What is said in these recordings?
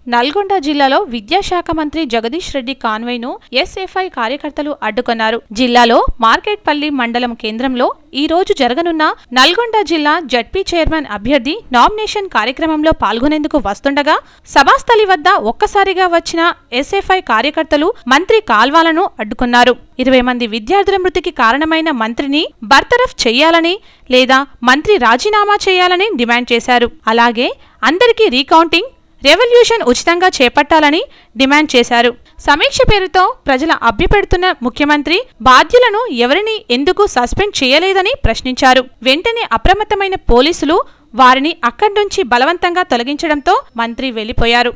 నల్గొండ జిల్లాలో విద్యాశాఖ మంత్రి జగదీష్ రెడ్డి కాన్వైను ఎస్ఎఫ్ఐ కార్యకర్తలు అడ్డుకున్నారు జిల్లాలో మార్కెట్పల్లి మండలం కేంద్రంలో ఈ రోజు జరగనున్న నల్గొండ జిల్లా జడ్పీ చైర్మన్ అభ్యర్థి నామినేషన్ కార్యక్రమంలో పాల్గొనేందుకు వస్తుండగా సభాస్థలి వద్ద ఒక్కసారిగా వచ్చిన ఎస్ఎఫ్ఐ కార్యకర్తలు మంత్రి కాల్వాలను అడ్డుకున్నారు ఇరవై మంది విద్యార్థుల మృతికి కారణమైన మంత్రిని బర్తరఫ్ చేయాలని లేదా మంత్రి రాజీనామా చేయాలని డిమాండ్ చేశారు అలాగే అందరికీ రీకౌంటింగ్ రెవల్యూషన్ ఉచితంగా చేపట్టాలని డిమాండ్ చేశారు సమీక్ష పేరుతో ప్రజల అభ్యపెడుతున్న ముఖ్యమంత్రి బాధ్యులను ఎవరిని ఎందుకు సస్పెండ్ చేయలేదని ప్రశ్నించారు వెంటనే అప్రమత్తమైన పోలీసులు వారిని అక్కడి నుంచి బలవంతంగా తొలగించడంతో మంత్రి వెళ్లిపోయారు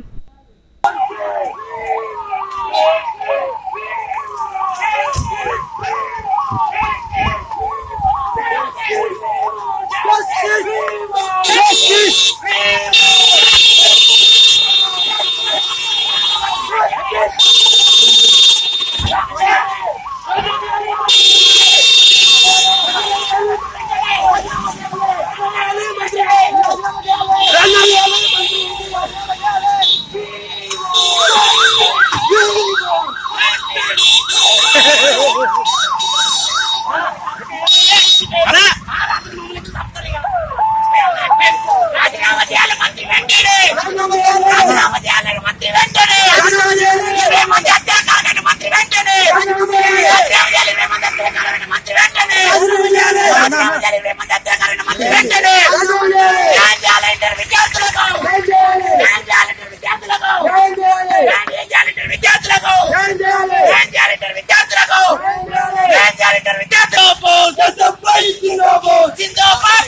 రాజీనామా చేయాలి మంత్రి వెంటనే రాజీనామా చేయాలి మంత్రి వెంటనే రేవంత్ హత్యాకారుడైన మంత్రి వెంటనే రాజీనామా చేయాలి రేవంత్ హత్యాకారుడైన మంత్రి వెంటనే రాజీనామా చేయాలి రేవంత్ హత్యాకారుడైన మంత్రి వెంటనే న్యాయం చేయాలి ఇంటర్ విద్యార్థులకు న్యాయం చేయాలి ఇంటర్ విద్యార్థులకు న్యాయం చేయాలి ఇంటర్ విద్యార్థులకు న్యాయం చేయాలి ఇంటర్ విద్యార్థులకు న్యాయం చేయాలి ఇంటర్ విద్యార్థులకు జిందాబాద్ జిందాబాద్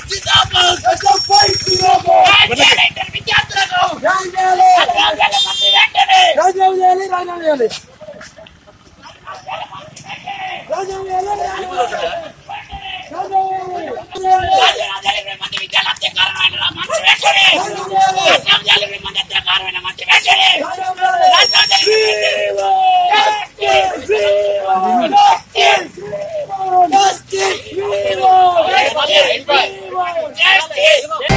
న్యాయం చేయాలి ఇంటర్ విద్యార్థులకు రాజీనామా చేయాలి మంత్రి వెంటనే రాజీనామా చేయాలి రేవంత్ విద్యాల హత్యాకారుడైన మంత్రి వెంటనే రాజీనామా చేయాలి రేవంత్ హత్యాకారుడైన మంత్రి వెంటనే రాజీనామా చేయాలి Justice! Justice!